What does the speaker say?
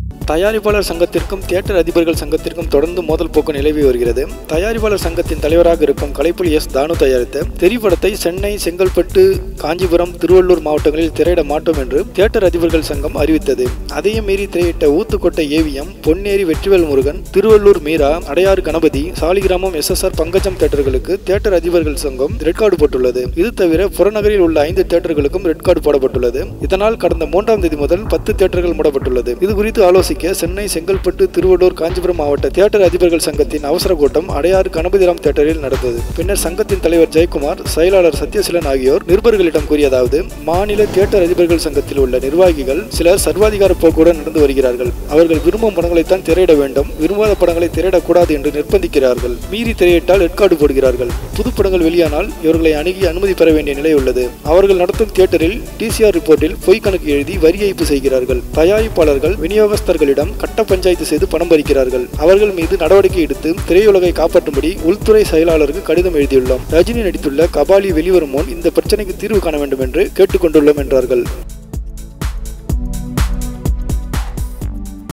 தயாரிப்பாளர் சங்கத்திற்கும் தியேட்டர் அதிபர்கள் சங்கத்திற்கும் தொடர்ந்து மோதல் போக்கு நிலவி வருகிறது தயாரிப்பாளர் சங்கத்தின் தலைவராக இருக்கும் கலைப்புலி எஸ் தானு தயாரித்த திரைப்படத்தை சென்னை செங்கல்பட்டு காஞ்சிபுரம் திருவள்ளூர் மாவட்டங்களில் திரையிட மாட்டோம் என்று தியேட்டர் அதிபர்கள் சங்கம் அறிவித்தது அதையும் மீறி திரையிட்ட Uthukottai AVM Ponneri Vetrivel Murugan Tiruvallur Meera Adyar Ganapathi Saligramam S S R Pankajam தியேட்டர்களுக்கு தியேட்டர் அதிபர்கள் சங்கம் ரெட் கார்டு போட்டுள்ளது இது தவிர புறநகரில் உள்ள ஐந்து தியேட்டர்களுக்கும் ரெட் கார்டு போடப்பட்டுள்ளது இதனால் கடந்த மூன்றாம் தேதி முதல் பத்து தியேட்டர்கள் மூடப்பட்டுள்ளது இது குறித்து ஆலோசிக்க சென்னை செங்கல்பட்டு திருவள்ளூர் காஞ்சிபுரம் மாவட்ட தியேட்டர் அதிபர்கள் சங்கத்தின் அவசர கூட்டம் அடையாறு கணபதிராம் தியேட்டரில் நடந்தது பின்னர் சங்கத்தின் தலைவர் ஜெயக்குமார் செயலாளர் சத்யசீலன் ஆகியோர் நிருபர்களிடம் கூறியதாவது மாநில தியேட்டர் அதிபர்கள் சங்கத்தில் உள்ள நிர்வாகிகள் சிலர் சர்வாதிகார போக்குடன் நடந்து வருகிறார்கள் அவர்கள் விரும்பும் படங்களைத்தான் திரையிட வேண்டும் விரும்பாத படங்களை திரையிடக்கூடாது என்று நிர்பந்திக்கிறார்கள் மீறி திரையிட்டால் ரெட்கார்டு போடுகிறார்கள் புது படங்கள் வெளியானால் இவர்களை அணுகி அனுமதி பெற வேண்டிய நிலை உள்ளது அவர்கள் நடத்தும் தியேட்டரில் டிசிஆர் ரிப்போர்ட்டில் பொய் கணக்கு எழுதி வரி ஏய்ப்பு செய்கிறார்கள் தயாரிப்பாளர்கள் விநியோகஸ்தர்களிடம் கட்ட பஞ்சாயத்து செய்து பணம் பறிக்கிறார்கள் அவர்கள் மீது நடவடிக்கை எடுத்து திரையுலகை காப்பாற்றும்படி உள்துறை செயலாளருக்கு கடிதம் எழுதியுள்ளோம் ரஜினி நடித்துள்ள கபாலி வெளிவரும் முன் இந்த பிரச்சனைக்கு தீர்வு காண வேண்டும் என்று கேட்டுக்கொண்டுள்ளோம் என்றார்கள்